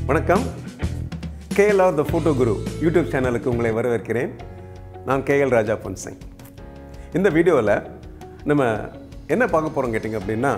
வணக்கம் KLR the photo Guru YouTube சேனலுக்கு உங்களை வரவேற்கிறேன் நான் கேஎல் ராஜா பன்சிங் இந்த வீடியோவில் நம்ம என்ன பார்க்க போகிறோம் கேட்டிங்க அப்படின்னா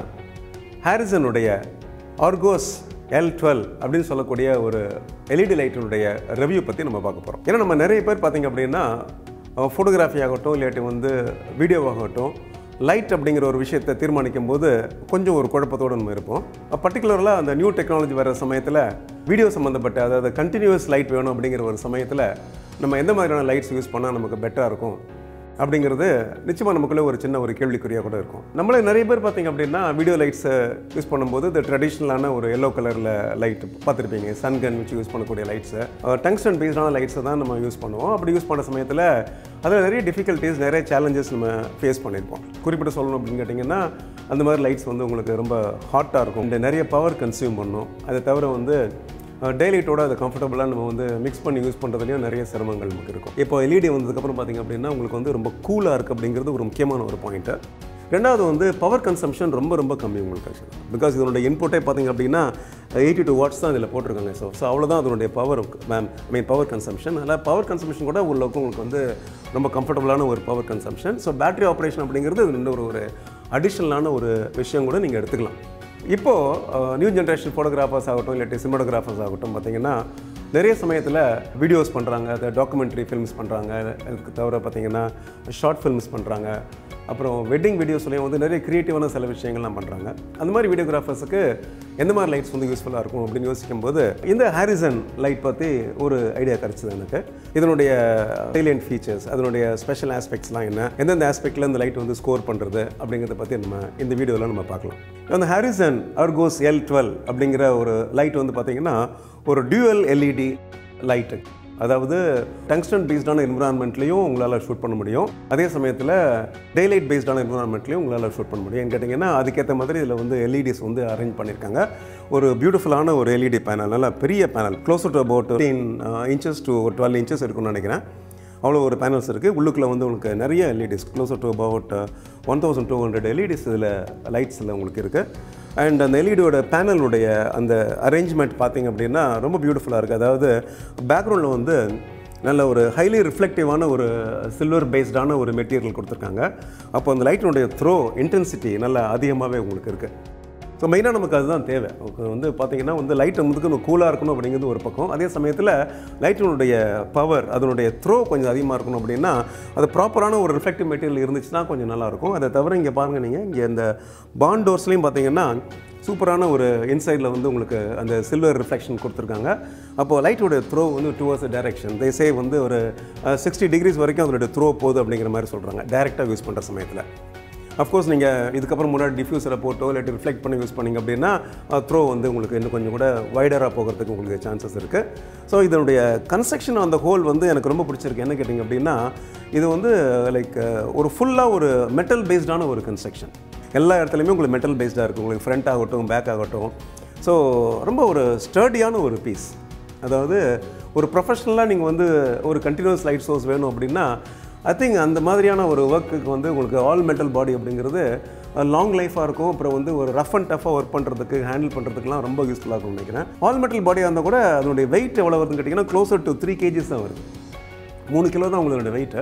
ஹாரிசனுடைய ஆர்கோஸ் எல் டுவெல் அப்படின்னு சொல்லக்கூடிய ஒரு எல்இடி லைட்டினுடைய ரிவ்யூ பற்றி நம்ம பார்க்க போகிறோம் ஏன்னா நம்ம நிறைய பேர் பார்த்திங்க அப்படின்னா ஃபோட்டோகிராஃபி ஆகட்டும் இல்லாட்டி வந்து வீடியோவாகட்டும் லைட் அப்படிங்கிற ஒரு விஷயத்தை தீர்மானிக்கும் போது கொஞ்சம் ஒரு குழப்பத்தோடு நம்ம இருப்போம் பர்டிகுலராக அந்த நியூ டெக்னாலஜி வர சமயத்தில் வீடியோ சம்மந்தப்பட்ட அதாவது கண்டினியூஸ் லைட் வேணும் அப்படிங்கிற ஒரு சமயத்தில் நம்ம எந்த மாதிரியான லைட்ஸ் யூஸ் பண்ணால் நமக்கு பெட்டராக இருக்கும் அப்படிங்கிறது நிச்சயமாக நமக்குள்ளே ஒரு சின்ன ஒரு கேள்விக்குறியாக கூட இருக்கும் நம்மளே நிறைய பேர் பார்த்திங்க அப்படின்னா வீடியோ லைட்ஸை யூஸ் பண்ணும்போது இந்த ட்ரெடிஷ்னலான ஒரு எல்லோ கலரில் லைட் பார்த்துருப்பீங்க சன் கன் வச்சு யூஸ் பண்ணக்கூடிய லைட்ஸை டங்ஸ்டன் பேஸ்டான லைட்ஸை தான் நம்ம யூஸ் பண்ணுவோம் அப்படி யூஸ் பண்ண சமயத்தில் அதில் நிறைய டிஃபிகல்ட்டிஸ் நிறைய சேலஞ்சஸ் நம்ம ஃபேஸ் பண்ணியிருப்போம் குறிப்பிட்டு சொல்லணும் அப்படின்னு கேட்டிங்கன்னா அந்த மாதிரி லைட்ஸ் வந்து உங்களுக்கு ரொம்ப ஹாட்டாக இருக்கும் இந்த நிறைய பவர் கன்சியூம் பண்ணும் அதை தவிர வந்து டேலைட்டோட அதை கம்ஃபர்டபுளாக நம்ம வந்து மிக்ஸ் பண்ணி யூஸ் பண்ணுறதுலையும் நிறைய சிரமங்கள் நமக்கு இருக்கும் இப்போ எல்இடி வந்ததுக்கப்புறம் பார்த்திங்க அப்படின்னா உங்களுக்கு வந்து ரொம்ப கூலாக இருக்குது அப்படிங்கிறது ஒரு முக்கியமான ஒரு பாயிண்ட்டு ரெண்டாவது வந்து பவர் கன்சம்ஷன் ரொம்ப ரொம்ப கம்மி உங்களுக்கு ஆக்சுவலாக பிகாஸ் இதனுடைய இன்புட்டே பார்த்திங்க அப்படின்னா எயிட்டி டூ வாட்ஸ் தான் இதில் போட்டிருக்காங்க ஸோ ஸோ அவ்வளோதான் அதனுடைய power ma'am I mean power consumption அதில் பவர் கன்சம்ஷன் கூட உள்ளவுக்கு உங்களுக்கு வந்து ரொம்ப கம்ஃபர்டபுளான ஒரு power consumption so battery operation அப்படிங்கிறது இது இன்னொரு ஒரு அடிஷ்னலான ஒரு விஷயம் கூட நீங்கள் எடுத்துக்கலாம் இப்போது நியூ ஜென்ரேஷன் ஃபோட்டோகிராஃபர்ஸ் ஆகட்டும் இல்லாட்டி சினிமாட்டோகிராஃபர்ஸ் ஆகட்டும் பார்த்தீங்கன்னா நிறைய சமயத்தில் வீடியோஸ் பண்ணுறாங்க அதை டாக்குமெண்ட்ரி ஃபில்ம்ஸ் பண்ணுறாங்க அதுக்கு தவிர பார்த்தீங்கன்னா ஷார்ட் ஃபில்ம்ஸ் பண்ணுறாங்க அப்புறம் வெட்டிங் வீடியோஸ்லேயும் வந்து நிறைய க்ரியேட்டிவான சில விஷயங்கள்லாம் பண்ணுறாங்க அந்த மாதிரி வீடியோகிராஃபர்ஸுக்கு எந்த மாதிரி லைட்ஸ் வந்து யூஸ்ஃபுல்லாக இருக்கும் அப்படின்னு யோசிக்கும் போது இந்த ஹாரிசன் லைட் பற்றி ஒரு ஐடியா கிடச்சிது எனக்கு இதனுடைய சைலண்ட் ஃபீச்சர்ஸ் அதனுடைய ஸ்பெஷல் ஆஸ்பெக்ட்ஸ்லாம் என்ன எந்தெந்த ஆஸ்பெக்டில் இந்த லைட் வந்து ஸ்கோர் பண்ணுறது அப்படிங்கிறத பற்றி நம்ம இந்த வீடியோவில் நம்ம பார்க்கலாம் அந்த ஹாரிசன் அர்கோஸ் எல் டுவெல் அப்படிங்கிற ஒரு லைட் வந்து பார்த்திங்கன்னா ஒரு டியூவல் எல்இடி லைட்டு அதாவது டங்ஸ்டன் பேஸ்டான என்விரான்மெண்ட்லேயும் உங்களால் ஷூட் பண்ண முடியும் அதே சமயத்தில் டேலைட் பேஸ்டான என்விரான்மெண்ட்லேயும் உங்களால் ஷூட் பண்ண முடியும் கேட்டிங்கன்னா அதுக்கேற்ற மாதிரி இதில் வந்து எல்இடிஸ் வந்து அரேஞ்ச் பண்ணியிருக்காங்க ஒரு பியூட்டிஃபுல்லான ஒரு எல்இடி பேனல் நல்லா பெரிய panel close to about fifteen inches to ஒரு டுவெல் இன்ச்சஸ் இருக்கும்னு நினைக்கிறேன் அவ்வளோ ஒரு பேனல்ஸ் இருக்குது உள்ளுக்குள்ளே வந்து உங்களுக்கு நிறைய LEDs close to about one thousand two hundred LEDs இதில் லைட்ஸில் உங்களுக்கு இருக்குது அண்ட் அந்த எல்இடியோட பேனலுடைய அந்த அரேஞ்ச்மெண்ட் பார்த்திங்க அப்படின்னா ரொம்ப பியூட்டிஃபுல்லாக இருக்குது அதாவது பேக்ரவுண்டில் வந்து நல்ல ஒரு ஹைலி ரிஃப்ளெக்டிவான ஒரு சில்வர் பேஸ்டான ஒரு மெட்டீரியல் கொடுத்துருக்காங்க அப்போ அந்த லைட்டினுடைய த்ரோ இன்டென்சிட்டி நல்லா அதிகமாகவே உங்களுக்கு இருக்குது ஸோ மெயினாக நமக்கு அதுதான் தேவை வந்து பார்த்திங்கன்னா வந்து லைட் வந்து கூலாக இருக்கணும் அப்படிங்கிறது ஒரு பக்கம் அதே சமயத்தில் லைட்டினுடைய பவர் அதனுடைய த்ரோ கொஞ்சம் அதிகமாக இருக்கணும் அப்படின்னா அது ப்ராப்பரான ஒரு ரிஃப்ளெக்டிவ் மெட்டீரியல் இருந்துச்சுன்னா கொஞ்சம் நல்லாயிருக்கும் அதை தவிர இங்கே பாருங்கள் நீங்கள் இங்கே இந்த பாண்ட் டோர்ஸ்லையும் பார்த்தீங்கன்னா சூப்பரான ஒரு இன்சைடில் வந்து உங்களுக்கு அந்த சில்வர் ரிஃப்ளெக்ஷன் கொடுத்துருக்காங்க அப்போது லைட்டோட த்ரோ வந்து டுவர்ஸ் டைரக்ஷன் தே சே வந்து ஒரு சிக்ஸ்டி டிகிரிஸ் வரைக்கும் அதனுடைய த்ரோ போகுது அப்படிங்கிற மாதிரி சொல்கிறாங்க டேரெக்டாக யூஸ் பண்ணுற சமயத்தில் அஃப்கோர்ஸ் நீங்கள் இதுக்கப்புறம் முன்னாடி டிஃப்யூசரை போட்டோ இல்லாட்டி ரிஃப்ளெக்ட் பண்ணி யூஸ் பண்ணிங்க அப்படின்னா த்ரோ வந்து உங்களுக்கு இன்னும் கொஞ்சம் கூட வைடராக போகிறதுக்கு உங்களுக்கு சான்சஸ் இருக்குது ஸோ இதனுடைய கன்ஸ்ட்ரக்ஷன் அந்த ஹோல் வந்து எனக்கு ரொம்ப பிடிச்சிருக்கு என்ன கேட்டிங்க அப்படின்னா இது வந்து லைக் ஒரு ஃபுல்லாக ஒரு மெட்டல் பேஸ்டான ஒரு கன்ஸ்ட்ரக்ஷன் எல்லா இடத்துலையுமே உங்களுக்கு மெட்டல் பேஸ்டாக இருக்கும் உங்களுக்கு ஃப்ரண்ட் ஆகட்டும் பேக் ஆகட்டும் ஸோ ரொம்ப ஒரு ஸ்டர்டியான ஒரு பீஸ் அதாவது ஒரு ப்ரொஃபஷ்னலாக நீங்கள் வந்து ஒரு கண்டினியூஸ் லைட் சோர்ஸ் வேணும் அப்படின்னா ஐ திங்க் அந்த மாதிரியான ஒரு ஒர்க்குக்கு வந்து உங்களுக்கு ஆல் மெட்டல் பாடி அப்படிங்கிறது லாங் லைஃபாக இருக்கும் அப்புறம் வந்து ஒரு ரஃப் அண்ட் டஃபாக ஒர்க் பண்ணுறதுக்கு ஹேண்டில் பண்ணுறதுக்குலாம் ரொம்ப யூஸ்ஃபுல்லாக இருக்கும்னு நினைக்கிறேன் ஆல் மெட்டல் பாடியாக இருந்தால் கூட அதனுடைய வெயிட் எவ்வளோ வருதுன்னு கேட்டிங்கன்னா க்ளோசர் டு த்ரீ கேஜிஸ் தான் வருது மூணு கிலோ தான் உங்களோட வெயிட்டு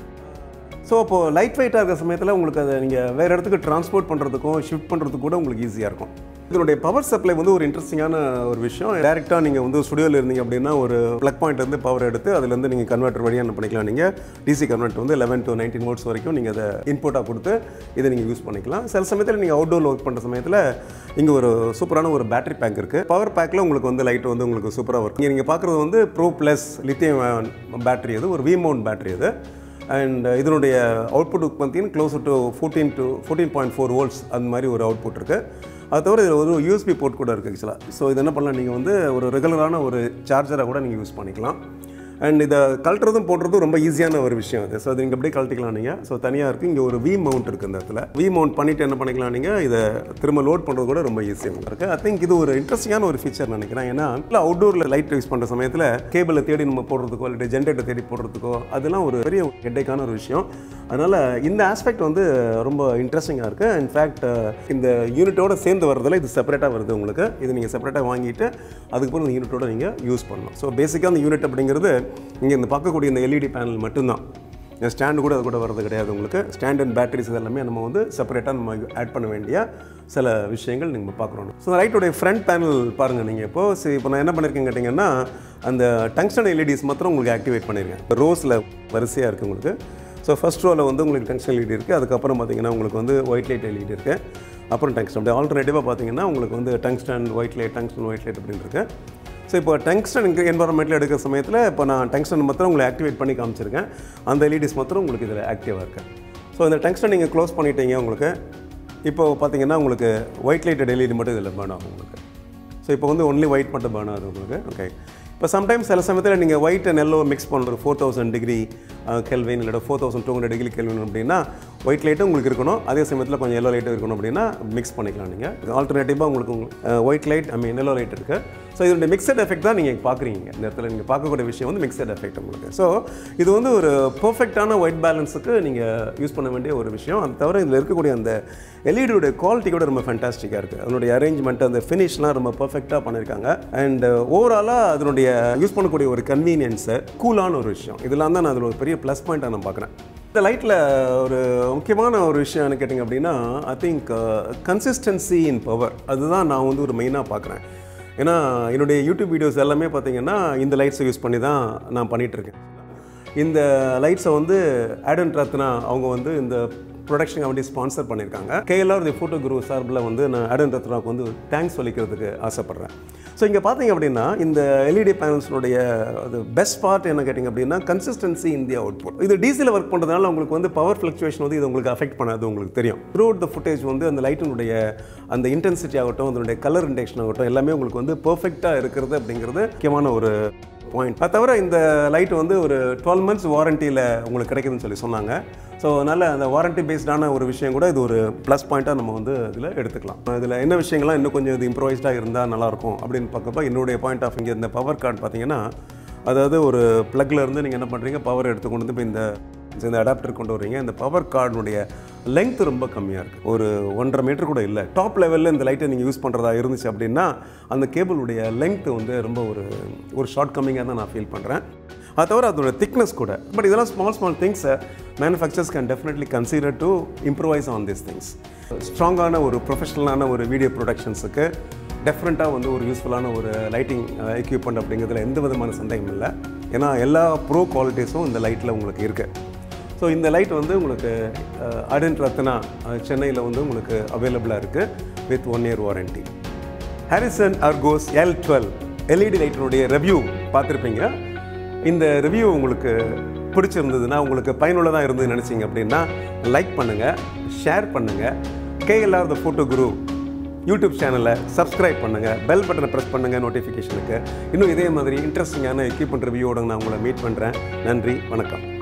ஸோ அப்போது லைட் வெயிட்டாக இருக்கிற சமயத்தில் உங்களுக்கு அதை நீங்கள் வேறு இடத்துக்கு ட்ரான்ஸ்போர்ட் பண்ணுறதுக்கும் ஷிஃப்ட் பண்ணுறதுக்கு கூட உங்களுக்கு ஈஸியாக இருக்கும் இதனுடைய பவர் சப்ளை வந்து ஒரு இன்ட்ரெஸ்டிங்கான ஒரு விஷயம் டேரெக்டாக நீங்கள் வந்து ஸ்டுடியோவில் இருந்தீங்க அப்படின்னா ஒரு ப்ளக் பாயிண்ட்லேருந்து பவர் எடுத்து அதுலேருந்து நீங்கள் கன்வெர்ட்டர் வழியாக என்ன பண்ணிக்கலாம் நீங்கள் டிசி கன்வெர்ட் வந்து லெவன் டு நைன்டீன் வோல்ட்ஸ் வரைக்கும் நீங்கள் அதை இன்புட்டாக கொடுத்து இதை நீங்கள் யூஸ் பண்ணிக்கலாம் சில சமயத்தில் நீங்கள் அவுட்டோரில் ஒர்க் பண்ணுற சமயத்தில் இங்கே ஒரு சூப்பரான ஒரு பேட்டரி பேக் இருக்குது பவர் பேக்கில் உங்களுக்கு வந்து லைட் வந்து உங்களுக்கு சூப்பராக ஒர்க் இங்கே நீங்கள் பார்க்குறது வந்து ப்ரோ ப்ளஸ் லித்தியம் பேட்டரி அது ஒரு வி மவுண்ட் பேட்டரி அது அண்ட் இதனுடைய அவுட்புட் பார்த்தீங்கன்னா close to fourteen to fourteen point four volts அந்த மாதிரி ஒரு அவுட்புட் இருக்குது அது தவிர இதில் ஒரு யூஎஸ்பி போர்ட் கூட இருக்குது ஆக்சுவலாக ஸோ இது என்ன பண்ணலாம் நீங்கள் வந்து ஒரு ரெகுலரான ஒரு சார்ஜராக கூட நீங்கள் யூஸ் பண்ணிக்கலாம் அண்ட் இதை கழட்டுறதும் போடுறதும் ரொம்ப ஈஸியான ஒரு விஷயம் அது ஸோ அது நீங்கள் அப்படியே கழட்டிக்கலாம் நீங்கள் ஸோ தனியாக இருக்குது இங்கே ஒரு வி மவுண்ட் இருக்குது இந்த இடத்துல வி மவுண்ட் பண்ணிவிட்டு என்ன பண்ணிக்கலாம் நீங்கள் இதை திரும்ப லோட் பண்ணுறது கூட ரொம்ப ஈஸியாக இருக்குது ஐ திங்க் இது ஒரு இன்ட்ரெஸ்டிங்கான ஒரு ஃபீச்சர் நினைக்கிறேன் ஏன்னா இல்லை அவுட்டோரில் லைட் யூஸ் பண்ணுற சமயத்தில் கேபிளை தேடி நம்ம போடுறதுக்கோ இல்லாட்டி ஜென்ரேட்டர் தேடி போடுறதுக்கோ அதெல்லாம் ஒரு பெரிய ஹெட்டேக்கான ஒரு விஷயம் அதனால் இந்த ஆஸ்பெக்ட் வந்து ரொம்ப இன்ட்ரெஸ்டிங்காக இருக்குது இன்ஃபேக்ட் இந்த யூனிட்டோட சேர்ந்து வரதில் இது செப்பரேட்டாக வருது உங்களுக்கு இது நீங்கள் செப்பரேட்டாக வாங்கிட்டு அதுக்கப்புறம் இந்த யூனிட்டோட நீங்கள் யூஸ் பண்ணணும் ஸோ பேசிக்காக அந்த யூனிட் அப்படிங்கிறது நீங்கள் இந்த பார்க்கக்கூடிய இந்த எல்இடி பேனல் மட்டும்தான் ஸ்டாண்டு கூட அது கூட வர்றது கிடையாது உங்களுக்கு ஸ்டாண்ட் அண்ட் பேட்டரிஸ் இதெல்லாமே நம்ம வந்து செப்பரேட்டாக நம்ம ஆட் பண்ண வேண்டிய சில விஷயங்கள் நீங்கள் பார்க்குறோம் ஸோ ரைட்டோடைய ஃப்ரண்ட் பேனல் பாருங்கள் நீங்கள் இப்போ சரி இப்போ நான் என்ன பண்ணியிருக்கேன் கேட்டிங்கன்னா அந்த டங்ஸ்டன் எல்இடிஸ் மாத்திரம் உங்களுக்கு ஆக்டிவேட் பண்ணியிருக்கேன் ரோஸில் வரிசையாக இருக்குது உங்களுக்கு ஸோ ஃபஸ்ட் ரோவில் வந்து உங்களுக்கு டங்ஸ்டன் எல்இடி இருக்குது அதுக்கப்புறம் பார்த்தீங்கன்னா உங்களுக்கு வந்து ஒயிட் லைட் எல்இடி இருக்குது அப்புறம் டங்ஸ்டன் அப்படி ஆல்டர்னேட்டிவாக பார்த்தீங்கன்னா உங்களுக்கு வந்து tungsten white light tungsten white light அப்படின்னு இருக்குது ஸோ இப்போ டங்ஸ்டன் என்வரன்மெண்ட்டில் எடுக்கிற சமயத்தில் இப்போ நான் டங்ஸ்டன் மாத்திரம் உங்களை ஆக்டிவேட் பண்ணி காமிச்சிருக்கேன் அந்த எல்இடிஸ் மாத்திரம் உங்களுக்கு இதில் ஆக்டிவாக இருக்குது ஸோ இந்த டங்ஸ்டன் நீங்கள் க்ளோஸ் பண்ணிட்டீங்க உங்களுக்கு இப்போ பார்த்தீங்கன்னா உங்களுக்கு ஒயிட் லைட்டட் எல்இடி மட்டும் இதில் பேர்ன் ஆகும் உங்களுக்கு ஸோ இப்போ வந்து ஒன்லி ஒயிட் மட்டும் பேர்ன் ஆகுது உங்களுக்கு ஓகே இப்போ சம்டைம்ஸ் சில சமயத்தில் நீங்கள் ஒயிட் அண்ட் எல்லோ மிக்ஸ் பண்ணுற ஃபோர் தௌசண்ட் டிகிரி கெல்வின் இல்லை four thousand two hundred degree kelvin அப்படின்னா ஒயிட் லைட்டும் உங்களுக்கு இருக்கணும் அதே சமயத்தில் கொஞ்சம் எல்லோ லைட்டும் இருக்கணும் அப்படின்னா மிக்ஸ் பண்ணிக்கலாம் நீங்கள் ஆல்டர்னேட்டிவாக உங்களுக்கு white light I mean yellow light இருக்குது ஸோ இதோட மிக்சட் எஃபெக்ட் தான் நீங்கள் பார்க்குறீங்க இந்த இடத்துல நீங்கள் பார்க்கக்கூடிய விஷயம் வந்து மிக்சட் எஃபெக்ட் உங்களுக்கு ஸோ இது வந்து ஒரு பர்ஃபெக்டான ஒயிட் பேலன்ஸுக்கு நீங்கள் யூஸ் பண்ண வேண்டிய ஒரு விஷயம் அது தவிர இதில் இருக்கக்கூடிய அந்த எல்இடியோட குவாலிட்டி கூட ரொம்ப ஃபேண்டாஸ்டிக்காக இருக்குது அதனுடைய அரேஞ்ச்மெண்ட் அந்த ஃபினிஷ்லாம் ரொம்ப பர்ஃபெக்டாக பண்ணியிருக்காங்க அண்ட் ஓவராலாக அதனுடைய யூஸ் பண்ணக்கூடிய ஒரு கன்வீனியன்ஸு கூலான ஒரு விஷயம் இதெல்லாம் தான் நான் அதில் ஒரு பெரிய ப்ளஸ் பாயிண்ட்டாக நான் பார்க்குறேன் இந்த லைட்டில் ஒரு முக்கியமான ஒரு விஷயம் என்ன கேட்டிங்க அப்படின்னா I think consistency in power அதுதான் நான் வந்து ஒரு மெயினாக பார்க்குறேன் ஏன்னா என்னுடைய யூடியூப் வீடியோஸ் எல்லாமே பார்த்தீங்கன்னா இந்த லைட்ஸை யூஸ் பண்ணி தான் நான் பண்ணிகிட்ருக்கேன் இந்த லைட்ஸை வந்து ஆடன் ரத்னா அவங்க வந்து இந்த ப்ரொடக்ஷன் கமிட்டி ஸ்பான்சர் பண்ணியிருக்காங்க கேஎல்ஆர் தி ஃபோட்டோ குரு சார்பில் வந்து நான் ஆடன் ரத்னாவுக்கு வந்து தேங்க்ஸ் சொல்லிக்கிறதுக்கு ஆசைப்பட்றேன் ஸோ இங்கே பார்த்தீங்க அப்படின்னா இந்த எல்இடி பேனல்ஸினுடைய அது பெஸ்ட் பார்ட் என்ன கேட்டிங்க அப்படின்னா கன்சிஸ்டன்சி இந்தியா அவுட்புட் இது டீசலில் ஒர்க் பண்ணுறதுனால உங்களுக்கு வந்து பவர் ஃப்ளக்சுவேஷன் வந்து இது உங்களுக்கு அஃபெக்ட் பண்ணாது உங்களுக்கு தெரியும் த்ரூ த ஃபுட்டேஜ் வந்து அந்த லைட்டினுடைய அந்த இன்டென்சிட்டி ஆகட்டும் அதனுடைய கலர் இண்டெக்ஷன் ஆகட்டும் எல்லாமே உங்களுக்கு வந்து பர்ஃபெக்டாக இருக்கிறது அப்படிங்கிறது முக்கியமான ஒரு பாயிண்ட் அது தவிர இந்த லைட் வந்து ஒரு டுவெல் மந்த்ஸ் வாரண்டியில் உங்களுக்கு கிடைக்குதுன்னு சொல்லி சொன்னாங்க ஸோ அதனால் அந்த வாரண்டி பேஸ்டான ஒரு விஷயம் கூட இது ஒரு ப்ளஸ் பாயிண்ட்டாக நம்ம வந்து இதில் எடுத்துக்கலாம் இதில் என்ன விஷயங்கள்லாம் இன்னும் கொஞ்சம் இது இம்ப்ரூவைஸ்டாக இருந்தால் நல்லாயிருக்கும் அப்படின்னு பார்க்கப்ப என்னுடைய பாயிண்ட் ஆஃப் இங்கே இந்த பவர் கார்டு பார்த்தீங்கன்னா அதாவது ஒரு ப்ளக்ல இருந்து நீங்கள் என்ன பண்ணுறீங்க பவர் எடுத்து கொண்டு வந்து இப்போ இந்த இந்த அடாப்டர் கொண்டு வரீங்க இந்த பவர் கார்டுனுடைய லெங்த் ரொம்ப கம்மியாக இருக்குது ஒரு ஒன்றரை மீட்டர் கூட இல்லை டாப் லெவலில் இந்த லைட்டை நீங்கள் யூஸ் பண்ணுறதா இருந்துச்சு அப்படின்னா அந்த கேபிளுடைய லெங்த் வந்து ரொம்ப ஒரு ஒரு ஷார்ட் கம்மிங்காக தான் நான் ஃபீல் பண்ணுறேன் அது தவிர அதோட திக்னஸ் கூட பட் இதெல்லாம் ஸ்மால் ஸ்மால் திங்ஸை manufacturers can definitely consider to improvise on this things ஸ்ட்ராங்கான ஒரு ப்ரொஃபஷனலான ஒரு வீடியோ ப்ரொடக்ஷன்ஸுக்கு டெஃபரெண்ட்டாக வந்து ஒரு யூஸ்ஃபுல்லான ஒரு லைட்டிங் எக்யூப்மெண்ட் அப்படிங்கிறதுல எந்த விதமான சந்தேகம் இல்லை ஏன்னா எல்லா ப்ரோ குவாலிட்டிஸும் இந்த லைட்டில் உங்களுக்கு இருக்குது ஸோ இந்த லைட் வந்து உங்களுக்கு அடன் ரத்னா சென்னையில் வந்து உங்களுக்கு அவைலபிளாக இருக்குது with one year warranty Harrison Argos L twelve LED லைட்டினுடைய ரிவ்யூ பார்த்துருப்பீங்க இந்த ரிவ்யூ உங்களுக்கு பிடிச்சிருந்ததுன்னா உங்களுக்கு பயனுள்ளதாக இருந்ததுன்னு நினச்சிங்க அப்படின்னா லைக் பண்ணுங்கள் ஷேர் பண்ணுங்கள் KLR the photo Guru YouTube சேனலை சப்ஸ்கிரைப் பண்ணுங்கள் பெல் பட்டனை ப்ரெஸ் பண்ணுங்கள் நோட்டிஃபிகேஷனுக்கு இன்னும் இதே மாதிரி இன்ட்ரெஸ்டிங்கான எக்யூப்மெண்ட் ரிவ்யூவோட நான் உங்களை மீட் பண்ணுறேன் நன்றி வணக்கம்